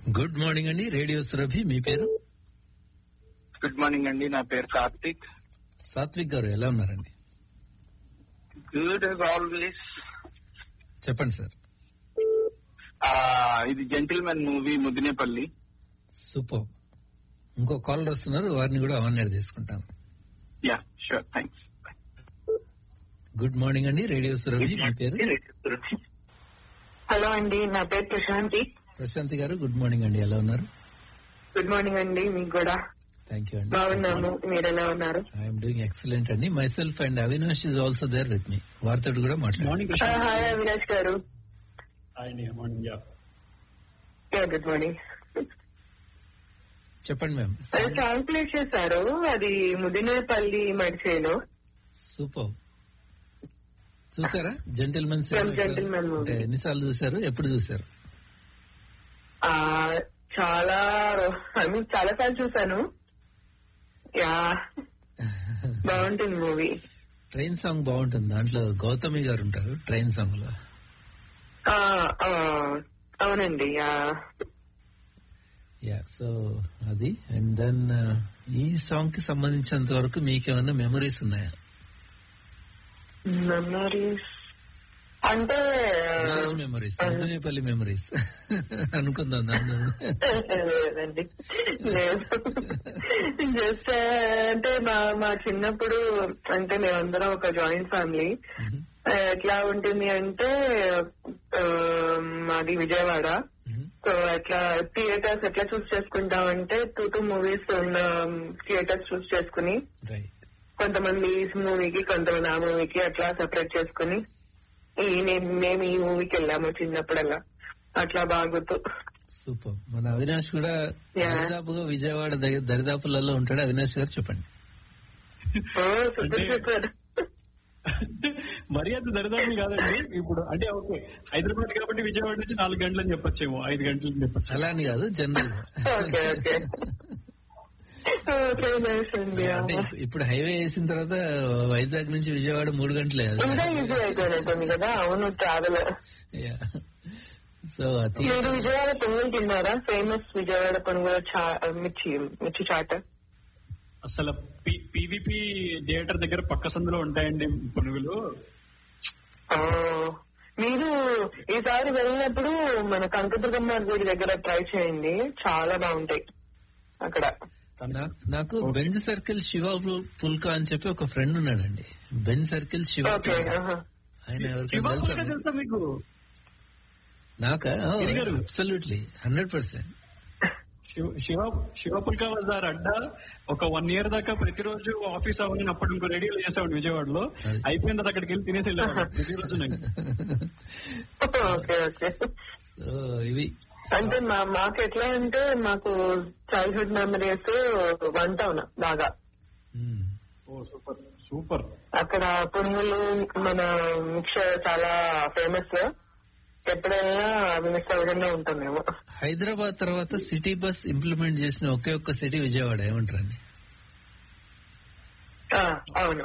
Good morning అండి radio Surabhi మీ పేరు గుడ్ మార్నింగ్ అండి నా పేరు కార్తిక్ సాత్విక్ గారు ఎలా ఉన్నారండి గుడ్ as ఆల్వేస్ చెప్పండి సార్ ఇది జెంటిల్మెన్ మూవీ ముదినేపల్లి సూపర్ ఇంకో కాలర్ వస్తున్నారు వారిని కూడా ఆన్ ఎయిర్ తీసుకుంటాను yeah sure thanks good morning అండి రేడియో సురభి మీ పేరు హలో అండి నా పేరు ప్రశాంతి ప్రశాంతి గారు గుడ్ మార్నింగ్ అండి ఎలా ఉన్నారు గుడ్ మార్నింగ్ అండి మీకు కూడా థ్యాంక్ యూ అండి బాగున్నాము మీరు ఎలా ఉన్నారు ఐఎమ్ డూయింగ్ ఎక్సలెంట్ అండి myself and Avinash is also there with మీ వారితో కూడా మాట్లాడు మార్నింగ్ ఆ, హాయ్ అవినాష్ గారు hi morning yeah good morning చెప్పండి మ్యామ్ సాంగ్ ప్లే చేశారు అది ముదినేపల్లి మడిచేలో సూపర్ చూసారా జెంటిల్మెన్ Yeah, Gentleman movie. అంటే ఎన్నిసార్లు చూసారు ఎప్పుడు చూసారు ఆ, చాలా ఐ మీన్ చాలా సార్లు చూసాను యా బాగుంటుంది మూవీ ట్రైన్ సాంగ్ బాగుంటుంది దాంట్లో గౌతమి గారు ఉంటారు ట్రైన్ సాంగ్ లో అవునండి యా యా సో అది అండ్ దెన్ ఈ సాంగ్ కి సంబంధించినంత వరకు మీకేమన్నా మెమరీస్ ఉన్నాయా మెమరీస్ అంటే మెమరీస్ అంజనేపల్లి మెమరీస్ అనుకుందాం దాని లేదండి లేదు జస్ట్ అంటే మా మా చిన్నప్పుడు అంటే మేమందరం ఒక జాయింట్ ఫ్యామిలీ ఎట్లా ఉంటుంది అంటే ఆ, మాది విజయవాడ సో ఎట్లా థియేటర్స్ ఎట్లా చూస్ చేసుకుంటామంటే టూ టూ మూవీస్ ఉన్న థియేటర్స్ చూస్ చేసుకుని రైట్ కొంతమంది ఈ మూవీకి కొంతమంది ఆ మూవీకి అట్లా సెపరేట్ చేసుకుని ఈ నే- మేము ఈ మూవీకి వెళ్ళాము చిన్నప్పుడల్లా అట్లా బాగుతూ సూపర్ మన అవినాష్ కూడా Yeah. దరిదాపుగా విజయవాడ దగ్గర దరిదాపులలో ఉంటాడు అవినాష్ గారు చెప్పండి ఓ సూపర్ సూపర్ మరీ అంత దరిదాపులు కాదండి ఇప్పుడు అంటే ఓకే హైదరాబాద్ కాబట్టి విజయవాడ నుంచి నాలుగు గంటలని చెప్పొచ్చేమో ఐదు గంటలని చెప్పొచ్చు అలా అని కాదు జనరల్ గా ఓకే ఓకే ఓకే నైస్ అండి అంటే ఇప్పు- ఇప్పుడు హైవే వేసిన తర్వాత వైజాగ్ నుంచి విజయవాడ మూడు గంటలే అది ఇంకా ఈజీ అయిపోయినట్టుంది కదా అవును ట్రావెల్ సో అది మీరు విజయవాడ పొంగులు తిన్నారా ఫేమస్ విజయవాడ పొంగుల చా- మిర్చి మిర్చి చాట అసలు పీవీపీ థియేటర్ దగ్గర పక్క సందులో ఉంటాయండి పునుగులు ఆ, మీరు ఈసారి వెళ్ళినప్పుడు మన కనకదుర్గమ్మ గుడి దగ్గర ట్రై చేయండి చాలా బాగుంటాయి అక్కడ నా- నాకు బెంజ్ సర్కిల్ శివ పుల్- పుల్కా అని చెప్పి ఒక ఫ్రెండ్ ఉన్నాడండి Benz circle Shiva okay Pulka. ఆహా. ఆయన ఎవరికైనా శివ తెలుసా పుల్కా మీకు? తెలుసా మీకు నాకా ఇది గారు. Absolutely hundred percent Shiva- Shiva Shiva Pulka బజార్ అడ్డా ఒక వన్ ఇయర్ దాకా ప్రతిరోజు ఆఫీస్ అవ్వని అప్పుడు ఇంకో రేడియోలో చేసేవాడు విజయవాడలో అది. అయిపోయిన తర్వాత అక్కడికి వెళ్ళి తినేసి వెళ్ళేవాడు ప్రతిరోజు నాకు ఓకే ఓకే సో ఇవి అంటే మా మాకు ఎట్లా అంటే మాకు చైల్డ్హుడ్ మెమరీస్ వన్ టౌన్ బాగా మ్మ్. ఓ సూపర్ సూపర్ అక్కడ పునుగులు మన మిక్చర్ చాలా ఫేమస్ ఎప్పుడైనా అవి మిస్ అవ్వకుండా ఉంటాం మేము హైదరాబాద్ తర్వాత సిటీ బస్ ఇంప్లిమెంట్ చేసిన ఒకే ఒక్క సిటీ విజయవాడ ఏమంటారండి ఆ, అవును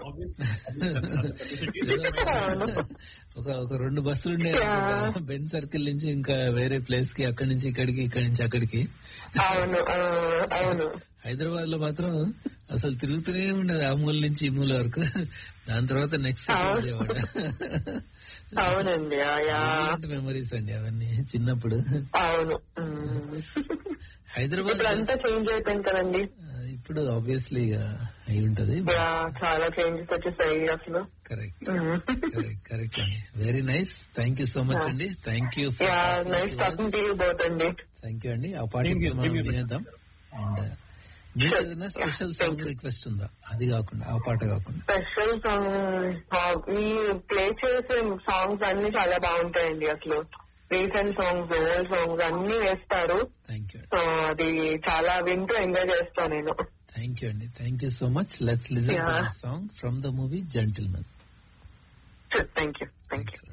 అవును. ఒక ఒక రెండు బస్సులు ఉండే బెన్ సర్కిల్ నుంచి ఇంకా వేరే ప్లేస్ కి అక్కడి నుంచి ఇక్కడికి ఇక్కడి నుంచి అక్కడికి అవును ఆ, అవును హైదరాబాద్ లో మాత్రం అసలు తిరుగుతూనే ఉండదు ఆ మూల నుంచి ఈ మూల వరకు దాని తర్వాత నెక్స్ట్ అవును. విజయవాడ అవునండి ఆ, యా. మెమరీస్ అండి అవన్నీ చిన్నప్పుడు అవును ఉమ్. హైదరాబాద్ ఇప్పుడు అంతా చేంజ్ అయిపోయింది కదండి ఆ, ఇప్పుడు ఆబ్వియస్లీ అయి ఉంటది యా, చాలా చేంజెస్ వచ్చేసాయి అసలు కరెక్ట్ ఉమ్. కరెక్ట్ కరెక్ట్ అండి very nice thank you so much అండి thank you yeah nice talking to you both అండి థ్యాంక్ యూ అండి ఆ పాట Thank you, ఇప్పుడు మనం thank you. వినేద్దాం అండ్ మీకు ఏదైనా స్పెషల్ సాంగ్ రిక్వెస్ట్ ఉందా అది కాకుండా ఆ పాట కాకుండా స్పెషల్ సాంగ్ మీరు ప్లే చేసే సాంగ్స్ అన్ని చాలా బాగుంటాయండి అసలు రీసెంట్ సాంగ్స్ ఓల్డ్ సాంగ్స్ అన్ని వేస్తారు థ్యాంక్ యూ సో అది చాలా వింటూ ఎంజాయ్ చేస్తాను నేను థ్యాంక్ యూ అండి thank you so much let's listen to Yeah. This song from the movie gentleman thank you thank you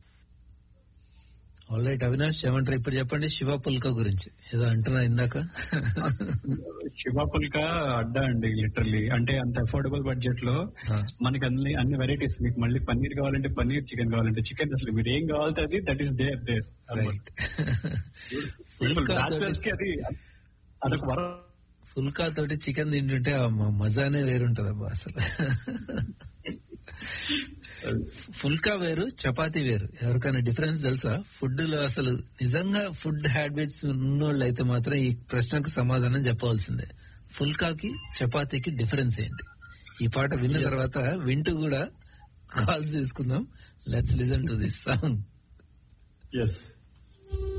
all right Avinash ఏమంటారు ఇప్పుడు చెప్పండి శివ పుల్క గురించి ఏదో అంటున్నా ఇందాక శివ పుల్కా అడ్డా అండి లిటరల్లీ అంటే అంత అఫోర్డబుల్ బడ్జెట్ లో ఆ. మనకి అన్ని అన్ని వెరైటీస్ మీకు మళ్ళీ పన్నీర్ కావాలంటే పన్నీర్ చికెన్ కావాలంటే చికెన్ అసలు మీరు ఏం కావాలంటే అది that is there there right full Pulka bachelors కి అది అదొక వరం ఫుల్కా తోటి చికెన్ తింటుంటే ఆ మ- మజానే వేరుంటది అబ్బా అసలు ఫుల్కా వేరు చపాతీ వేరు ఎవరికైనా డిఫరెన్స్ తెలుసా ఫుడ్ లో అసలు నిజంగా ఫుడ్ హ్యాబిట్స్ ఉన్నోళ్ళు అయితే మాత్రం ఈ ప్రశ్నకు సమాధానం చెప్పవలసిందే ఫుల్కాకి చపాతీకి డిఫరెన్స్ ఏంటి ఈ పాట విన్న తర్వాత వింటూ కూడా కాల్స్ తీసుకుందాం let's listen to this song yes